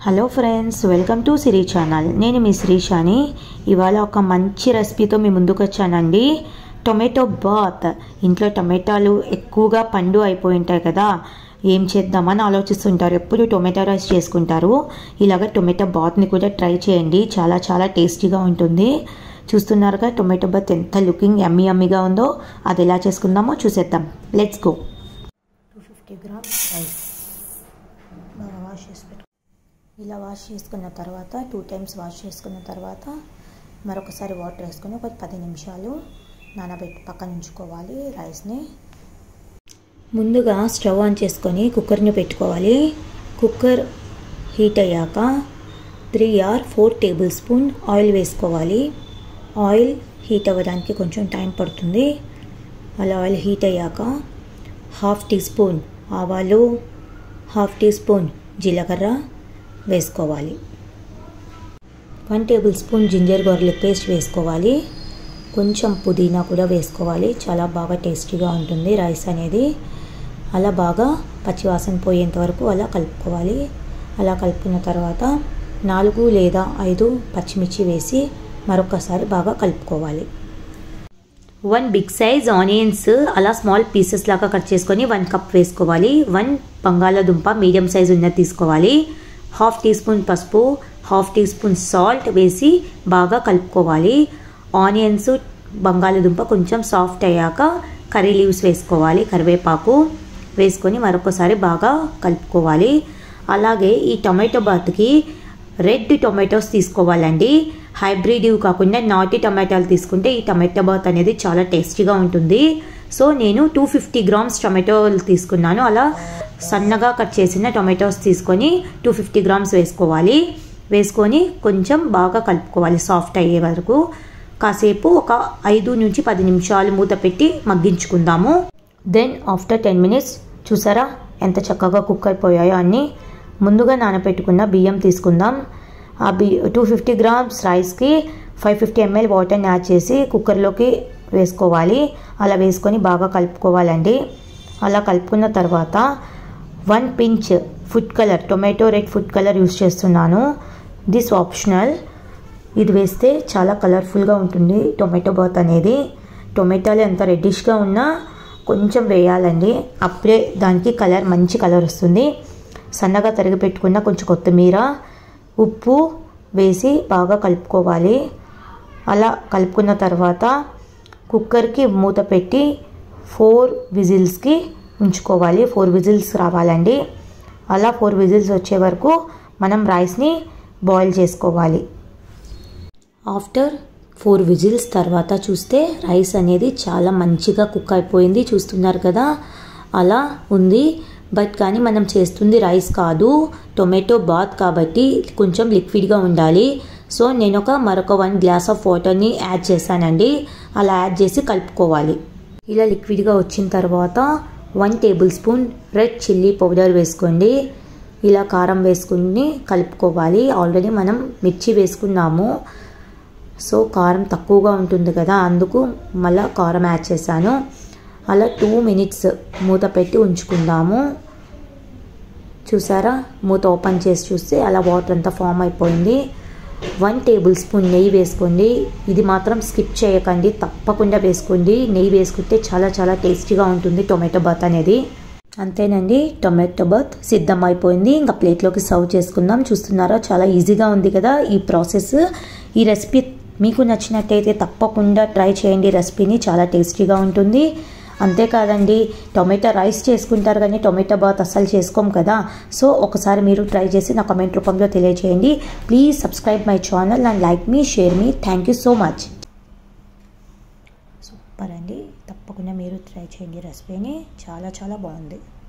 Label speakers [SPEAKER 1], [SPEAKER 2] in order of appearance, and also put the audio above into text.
[SPEAKER 1] hello friends welcome to Siri channel నేను మీ శ్రీషాని ఇవాళ ఒక మంచి రెసిపీతో మీ ముందుకు వచ్చానండి టొమాటో బాత్ ఇంట్లో టొమాటోలు ఎక్కువగా పండు అయిపోయి ఉంటాయి కదా ఏం చేద్దామని ఆలోచిస్తుంటారు ఎప్పుడు టొమాటో రైస్ చేసుకుంటారు ఇలాగ టొమాటో బాత్ని కూడా ట్రై చేయండి చాలా చాలా టేస్టీగా ఉంటుంది చూస్తున్నారుగా టొమాటో బాత్ ఎంత లుకింగ్ ఎమ్మి ఎమ్మిగా ఉందో అది ఎలా చేసుకుందామో చూసేద్దాం let's go two fifty grams rice బాగా వాష్ చేసి పెట్టు ఇలా వాష్ చేసుకున్న తర్వాత టూ టైమ్స్ వాష్ చేసుకున్న తర్వాత మరొకసారి వాటర్ వేసుకొని ఒక పది నిమిషాలు నానబెట్టి పక్కన ఉంచుకోవాలి రైస్ని ముందుగా స్టవ్ ఆన్ చేసుకొని కుక్కర్ని పెట్టుకోవాలి కుక్కర్ హీట్ అయ్యాక three or four tablespoon oil వేసుకోవాలి ఆయిల్ హీట్ అవ్వడానికి కొంచెం టైం పడుతుంది అలా ఆయిల్ హీట్ అయ్యాక హాఫ్ టీ స్పూన్ ఆవాలు హాఫ్ టీ స్పూన్ జీలకర్ర వేసుకోవాలి one tablespoon ginger garlic paste వేసుకోవాలి కొంచెం పుదీనా కూడా వేసుకోవాలి చాలా బాగా టేస్టీగా ఉంటుంది రైస్ అనేది అలా బాగా పచ్చివాసన పోయేంత వరకు అలా కలుపుకోవాలి అలా కలుపుకున్న తర్వాత నాలుగు లేదా ఐదు పచ్చిమిర్చి వేసి మరొకసారి బాగా కలుపుకోవాలి వన్ బిగ్ సైజ్ ఆనియన్స్ అలా స్మాల్ పీసెస్ లాగా కట్ చేసుకొని వన్ కప్ వేసుకోవాలి వన్ బంగాళాదుంప మీడియం సైజ్ ఉన్నది తీసుకోవాలి హాఫ్ టీ స్పూన్ పసుపు హాఫ్ టీ స్పూన్ సాల్ట్ వేసి బాగా కలుపుకోవాలి ఆనియన్స్ బంగాళదుంప కొంచెం సాఫ్ట్ అయ్యాక కర్రీ లీవ్స్ వేసుకోవాలి కరివేపాకు వేసుకొని మరొకసారి బాగా కలుపుకోవాలి అలాగే ఈ టొమాటో బాత్కి రెడ్ టొమాటోస్ తీసుకోవాలండి హైబ్రిడ్ ఇవి కాకుండా నాటి టమాటాలు తీసుకుంటే ఈ టమాటో బాత్ అనేది చాలా టేస్టీగా ఉంటుంది సో నేను టూ ఫిఫ్టీ గ్రామ్స్ టొమాటోలు తీసుకున్నాను అలా సన్నగా కట్ చేసిన టొమాటోస్ తీసుకొని టూ ఫిఫ్టీ గ్రామ్స్ వేసుకోవాలి వేసుకొని కొంచెం బాగా కలుపుకోవాలి సాఫ్ట్ అయ్యే వరకు కాసేపు ఒక ఐదు నుంచి పది నిమిషాలు మూత పెట్టి మగ్గించుకుందాము దెన్ ఆఫ్టర్ టెన్ మినిట్స్ చూసారా ఎంత చక్కగా కుక్ అయిపోయాయో అన్నీ ముందుగా నానబెట్టుకున్న బియ్యం తీసుకుందాం ఆ బి టూ ఫిఫ్టీ గ్రామ్స్ రైస్కి ఫైవ్ ఫిఫ్టీ ఎంఎల్ వాటర్ని యాడ్ చేసి కుక్కర్లోకి వేసుకోవాలి అలా వేసుకొని బాగా కలుపుకోవాలండి అలా కలుపుకున్న తర్వాత one pinch food colour tomato red food colour use చేస్తున్నాను దిస్ ఆప్షనల్ ఇది వేస్తే చాలా కలర్ఫుల్గా ఉంటుంది టొమాటో బాత్ అనేది టొమాటోలు ఎంత రెడ్డిష్గా ఉన్నా కొంచెం వేయాలండి అప్పుడే దానికి కలర్ మంచి కలర్ వస్తుంది సన్నగా తరిగి పెట్టుకున్న కొంచెం కొత్తిమీర ఉప్పు వేసి బాగా కలుపుకోవాలి అలా కలుపుకున్న తర్వాత కుక్కర్కి మూత పెట్టి ఫోర్ విజిల్స్కి ఉంచుకోవాలి ఫోర్ విజిల్స్ రావాలండి అలా ఫోర్ విజిల్స్ వచ్చే వరకు మనం రైస్ని బాయిల్ చేసుకోవాలి ఆఫ్టర్ ఫోర్ విజిల్స్ తర్వాత చూస్తే రైస్ అనేది చాలా మంచిగా కుక్ అయిపోయింది చూస్తున్నారు కదా అలా ఉంది బట్ కానీ మనం చేస్తుంది రైస్ కాదు టొమాటో బాత్ కాబట్టి కొంచెం లిక్విడ్గా ఉండాలి సో నేను ఒక మరొక వన్ గ్లాస్ ఆఫ్ వాటర్ని యాడ్ చేశానండి అలా యాడ్ చేసి కలుపుకోవాలి ఇలా లిక్విడ్గా వచ్చిన తర్వాత one tablespoon red chilli powder వేసుకోండి ఇలా కారం వేసుకుని కలుపుకోవాలి ఆల్రెడీ మనం మిర్చి వేసుకున్నాము సో కారం తక్కువగా ఉంటుంది కదా అందుకు మళ్ళీ కారం యాడ్ చేశాను అలా టూ మినిట్స్ మూత పెట్టి ఉంచుకుందాము చూసారా మూత ఓపెన్ చేసి చూస్తే అలా వాటర్ అంతా ఫామ్ అయిపోయింది వన్ టేబుల్ స్పూన్ నెయ్యి వేసుకోండి ఇది మాత్రం స్కిప్ చేయకండి తప్పకుండా వేసుకోండి నెయ్యి వేసుకుంటే చాలా చాలా టేస్టీగా ఉంటుంది టొమాటో బాత్ అనేది అంతేనండి టొమాటో బాత్ సిద్ధం అయిపోయింది ఇంకా ప్లేట్లోకి సర్వ్ చేసుకుందాం చూస్తున్నారా చాలా ఈజీగా ఉంది కదా ఈ ప్రాసెస్ ఈ రెసిపీ మీకు నచ్చినట్టయితే తప్పకుండా ట్రై చేయండి రెసిపీని చాలా టేస్టీగా ఉంటుంది అంతేకాదండి టొమాటో రైస్ చేసుకుంటారు కానీ టొమాటో బాత్ అస్సలు చేసుకోం కదా సో ఒకసారి మీరు ట్రై చేసి నా కమెంట్ రూపంలో తెలియజేయండి please subscribe my channel and like మీ షేర్ మీ thank you so much super అండి తప్పకుండా మీరు ట్రై చేయండి రెసిపీని చాలా చాలా బాగుంది